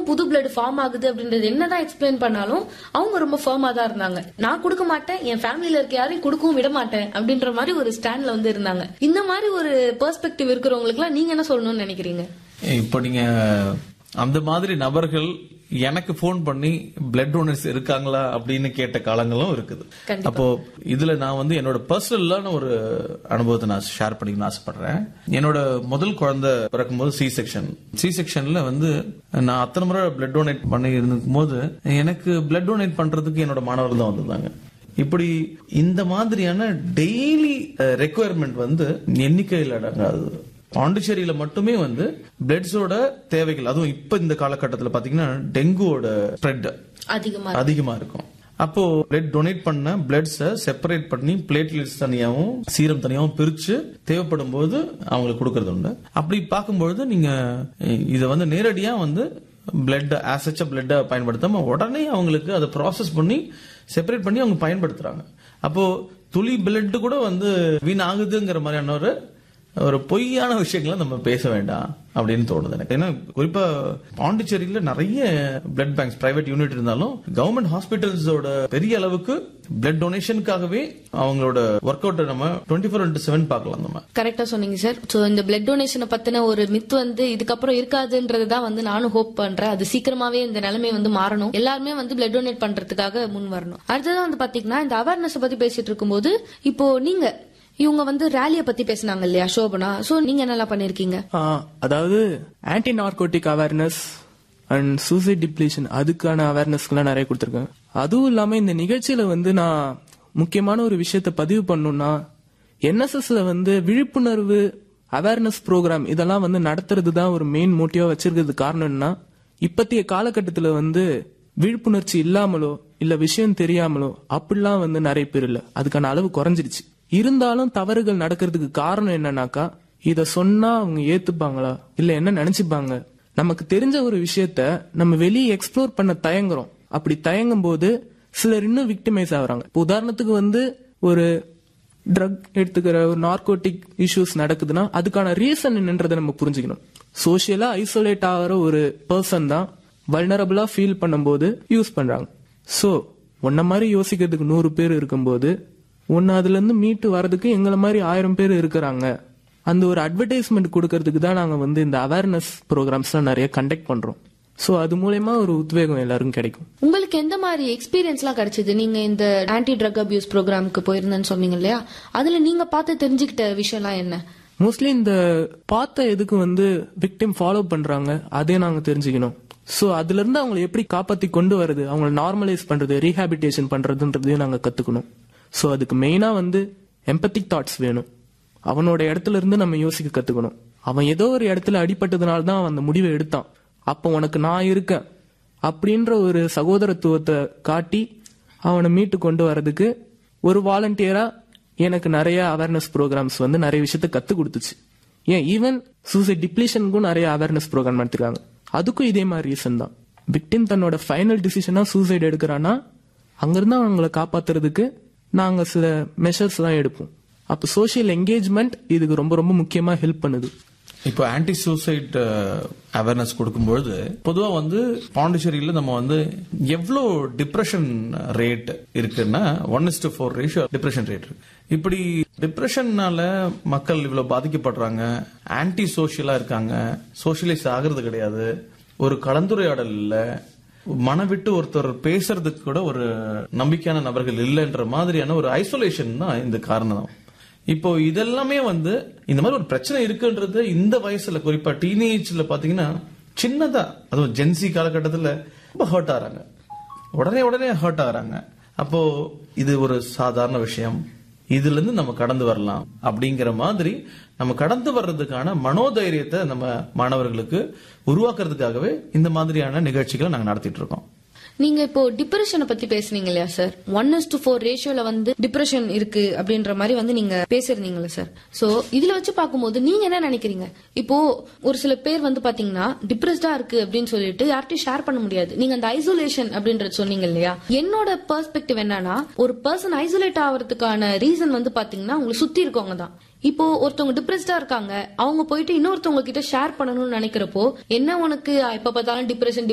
திரும்பவும் புது blood form ஆகுது அப்படின்றது என்னதான் எக்ஸ்பிளைன் பண்ணாலும் அவங்க ரொம்ப ஃபர்மா தான் இருந்தாங்க நான் கொடுக்க மாட்டேன் என் ஃபேமிலில இருக்க யாரையும் கொடுக்கவும் விட மாட்டேன் அப்படின்ற மாதிரி ஒரு ஸ்டாண்ட்ல வந்து இருந்தாங்க இந்த மாதிரி ஒரு பெர்ஸ்பெக்டிவ் இருக்கிறவங்களுக்கு எல்லாம் நீங்க என்ன சொல்லணும்னு நினைக்கிறீங்க இப்போ நீங்க அந்த மாதிரி நபர்கள் எனக்கு ஃபோன் பண்ணி பிளட் டோனர்ஸ் இருக்காங்களா அப்படின்னு கேட்ட காலங்களும் இருக்குது கண்டிப்பா. அப்போ இதுல நான் வந்து என்னோட பர்சனலான ஒரு அனுபவத்தை நான் ஷேர் பண்ணிக்கணும்னு ஆசைப்படுறேன் என்னோட முதல் குழந்தை பிறக்கும்போது சி செக்ஷன் சி செக்ஷன்ல வந்து நான் அத்தனை முறை பிளட் டொனேட் பண்ணி இருக்கும் போது எனக்கு பிளட் டொனேட் பண்றதுக்கு என்னோட மாணவர்கள் தான் வந்திருந்தாங்க இப்படி இந்த மாதிரியான டெய்லி ரெக்குயர்மெண்ட் வந்து எண்ணிக்கையில் அடங்காது பாண்டிச்சேரியில மட்டுமே வந்து பிளட்ஸோட தேவைகள் அதுவும் இப்ப இந்த காலகட்டத்தில் பாத்தீங்கன்னா டெங்குவோட ஸ்ப்ரெட் அதிகமா அதிகமா இருக்கும் அப்போ பிளட் டொனேட் பண்ண பிளட்ஸ செப்பரேட் பண்ணி பிளேட்லெட்ஸ் தனியாவும் சீரம் தனியாவும் பிரிச்சு தேவைப்படும் போது அவங்களுக்கு கொடுக்கறது உண்டு அப்படி பார்க்கும்பொழுது நீங்க இதை வந்து நேரடியா வந்து பிளட் ஆசச்ச பிளட்டை பயன்படுத்தாம உடனே அவங்களுக்கு அதை ப்ராசஸ் பண்ணி செப்பரேட் பண்ணி அவங்க பயன்படுத்துறாங்க அப்போ துளி பிளட் கூட வந்து வீணாகுதுங்கிற மாதிரியான ஒரு ஒரு பொய்யான விஷயங்களை நம்ம பேச வேண்டாம் அப்படின்னு தோணுது எனக்கு ஏன்னா குறிப்பா பாண்டிச்சேரியில நிறைய பிளட் பேங்க்ஸ் பிரைவேட் யூனிட் இருந்தாலும் கவர்மெண்ட் ஹாஸ்பிட்டல்ஸோட பெரிய அளவுக்கு பிளட் டொனேஷனுக்காகவே அவங்களோட ஒர்க் அவுட் நம்ம டுவெண்ட்டி ஃபோர் இன்ட்டு செவன் பார்க்கலாம் நம்ம கரெக்டா சொன்னீங்க சார் சோ இந்த பிளட் டொனேஷனை பத்தின ஒரு மித் வந்து இதுக்கப்புறம் இருக்காதுன்றது தான் வந்து நானும் ஹோப் பண்றேன் அது சீக்கிரமாவே இந்த நிலைமை வந்து மாறணும் எல்லாருமே வந்து பிளட் டொனேட் பண்றதுக்காக முன் வரணும் அடுத்ததான் வந்து பாத்தீங்கன்னா இந்த அவேர்னஸ் பத்தி பேசிட்டு இருக்கும்போது இப்போ நீங்க இவங்க வந்து ரேலிய பத்தி பேசினாங்க இல்லையா சோபனா சோ நீங்க என்னெல்லாம் பண்ணிருக்கீங்க ஆ, அதாவது anti narcotic awareness and suicide depletion அதுக்கான அவேர்னஸ்க்குலாம் நிறைய கொடுத்துருக்கேன் அதுவும் இல்லாம இந்த நிகழ்ச்சியில வந்து நான் முக்கியமான ஒரு விஷயத்த பதிவு பண்ணணும்னா என்எஸ்எஸ்ல வந்து விழிப்புணர்வு அவேர்னஸ் ப்ரோக்ராம் இதெல்லாம் வந்து நடத்துறது தான் ஒரு மெயின் மோட்டிவா வச்சிருக்கிறது காரணம் என்ன இப்பத்திய காலகட்டத்துல வந்து விழிப்புணர்ச்சி இல்லாமலோ இல்ல விஷயம் தெரியாமலோ அப்படிலாம் வந்து நிறைய பேர் இல்ல அதுக்கான அளவு குறைஞ்சிருச்சு இருந்தாலும் தவறுகள் நடக்கிறதுக்கு காரணம் என்னன்னாக்கா இத சொன்னா அவங்க ஏத்துப்பாங்களா இல்ல என்ன நினைச்சுப்பாங்க நமக்கு தெரிஞ்ச ஒரு விஷயத்த நம்ம வெளியே எக்ஸ்ப்ளோர் பண்ண தயங்குறோம் அப்படி தயங்கும் போது சிலர் இன்னும் விக்டிமைஸ் ஆகுறாங்க இப்ப உதாரணத்துக்கு வந்து ஒரு ட்ரக் எடுத்துக்கிற ஒரு நார்கோட்டிக் இஷ்யூஸ் நடக்குதுன்னா அதுக்கான ரீசன் என்னன்றதை நம்ம புரிஞ்சுக்கணும் சோஷியலா ஐசோலேட் ஆகிற ஒரு பர்சன் தான் வல்னரபிளா ஃபீல் பண்ணும்போது யூஸ் பண்றாங்க சோ உன்ன மாதிரி யோசிக்கிறதுக்கு நூறு பேர் இருக்கும்போது ஒன்னு அதுல இருந்து மீட்டு வரதுக்கு எங்களை மாதிரி ஆயிரம் பேர் இருக்கிறாங்க அந்த ஒரு அட்வர்டைஸ்மெண்ட் கொடுக்கறதுக்கு தான் நாங்க வந்து இந்த அவேர்னஸ் ப்ரோக்ராம்ஸ்லாம் நிறைய கண்டக்ட் பண்றோம் சோ அது மூலயமா ஒரு உத்வேகம் எல்லாருக்கும் கிடைக்கும் உங்களுக்கு எந்த மாதிரி எக்ஸ்பீரியன்ஸ்லாம் கிடைச்சது நீங்க இந்த ஆன்டி ட்ரக் அபியூஸ் ப்ரோக்ராமுக்கு போயிருந்தேன்னு சொன்னீங்க இல்லையா அதுல நீங்க பார்த்து தெரிஞ்சுக்கிட்ட விஷயம்லாம் என்ன மோஸ்ட்லி இந்த பார்த்த எதுக்கு வந்து விக்டிம் ஃபாலோ பண்றாங்க அதே நாங்க தெரிஞ்சுக்கணும் சோ அதுல இருந்து அவங்களை எப்படி காப்பாத்தி கொண்டு வருது அவங்கள நார்மலைஸ் பண்றது ரீஹாபிட்டேஷன் பண்றதுன்றதையும் நாங்க கத்துக்கணும் சோ அதுக்கு மெயினா வந்து எம்பத்திக் தாட்ஸ் வேணும் அவனோட இடத்துல இருந்து நம்ம யோசிக்க கத்துக்கணும் அவன் ஏதோ ஒரு இடத்துல அடிபட்டதுனால தான் அவன் அந்த முடிவை எடுத்தான் அப்போ உனக்கு நான் இருக்கேன் அப்படின்ற ஒரு சகோதரத்துவத்தை காட்டி அவனை மீட்டு கொண்டு வரதுக்கு ஒரு வாலண்டியரா எனக்கு நிறைய அவேர்னஸ் ப்ரோக்ராம்ஸ் வந்து நிறைய விஷயத்த கத்து கொடுத்துச்சு ஏன் ஈவன் சூசைட் டிப்ளீஷனுக்கும் நிறைய அவேர்னஸ் ப்ரோக்ராம் நடத்திருக்காங்க அதுக்கும் இதே மாதிரி ரீசன் தான் விக்டிம் தன்னோட ஃபைனல் டிசிஷனா சூசைட் எடுக்கிறான்னா அங்கிருந்து அவங்கள காப்பாத்துறதுக்கு நாங்க சில மெஷர்ஸ் எல்லாம் எடுப்போம் அப்போ சோஷியல் என்கேஜ்மெண்ட் இதுக்கு ரொம்ப ரொம்ப முக்கியமா ஹெல்ப் பண்ணுது இப்போ ஆன்டி சூசைட் அவேர்னஸ் கொடுக்கும்பொழுது பொதுவா வந்து பாண்டிச்சேரியில நம்ம வந்து எவ்வளோ டிப்ரெஷன் ரேட் இருக்குன்னா one is to four ratio depression rate இருக்கு இப்படி டிப்ரெஷன்னால மக்கள் இவ்வளவு பாதிக்கப்படுறாங்க ஆன்டி சோஷியலா இருக்காங்க சோஷியலைஸ் ஆகுறது கிடையாது ஒரு கலந்துரையாடல் இல்ல மன விட்டு ஒருத்தர் பேசுறதுக்கு கூட ஒரு நம்பிக்கையான நபர்கள் இல்லைன்ற மாதிரியான ஒரு ஐசோலேஷன் தான் இந்த காரணம் இப்போ இதெல்லாமே வந்து இந்த மாதிரி ஒரு பிரச்சனை இருக்குன்றது இந்த வயசுல குறிப்பா டீனேஜ்ல பாத்தீங்கன்னா சின்னதா அதுவும் ஜென்சி காலகட்டத்துல ரொம்ப ஹர்ட் ஆறாங்க உடனே உடனே ஹர்ட் ஆகுறாங்க அப்போ இது ஒரு சாதாரண விஷயம் இதுல இருந்து நம்ம கடந்து வரலாம் அப்படிங்கிற மாதிரி நம்ம கடந்து வர்றதுக்கான மனோதைரியத்தை நம்ம மாணவர்களுக்கு உருவாக்குறதுக்காகவே இந்த மாதிரியான நிகழ்ச்சிகளை நாங்க நடத்திட்டு இருக்கோம் நீங்க இப்போ டிப்ரெஷனை பத்தி பேசுனீங்க இல்லையா sir one is to four ரேஷியோல வந்து டிப்ரெஷன் இருக்கு அப்படின்ற மாதிரி வந்து நீங்க பேசிருந்தீங்களா சார் சோ இதுல வச்சு பார்க்கும்போது நீங்க என்ன நினைக்கிறீங்க இப்போ ஒரு சில பேர் வந்து பாத்தீங்கன்னா டிப்ரெஸ்டா இருக்கு அப்படின்னு சொல்லிட்டு யார்ட்டையும் ஷேர் பண்ண முடியாது நீங்க அந்த ஐசோலேஷன் அப்படின்றது சொன்னீங்க இல்லையா என்னோட பெர்ஸ்பெக்டிவ் என்னன்னா ஒரு பர்சன் ஐசோலேட் ஆகிறதுக்கான ரீசன் வந்து பாத்தீங்கன்னா உங்களை சுத்தி இருக்கவங்க தான் இப்போ ஒருத்தவங்க டிப்ரெஸ்டா இருக்காங்க அவங்க போயிட்டு இன்னொருத்தவங்க கிட்ட ஷேர் பண்ணணும்னு நினைக்கிறப்போ என்ன உனக்கு எப்ப பார்த்தாலும் டிப்ரெஷன்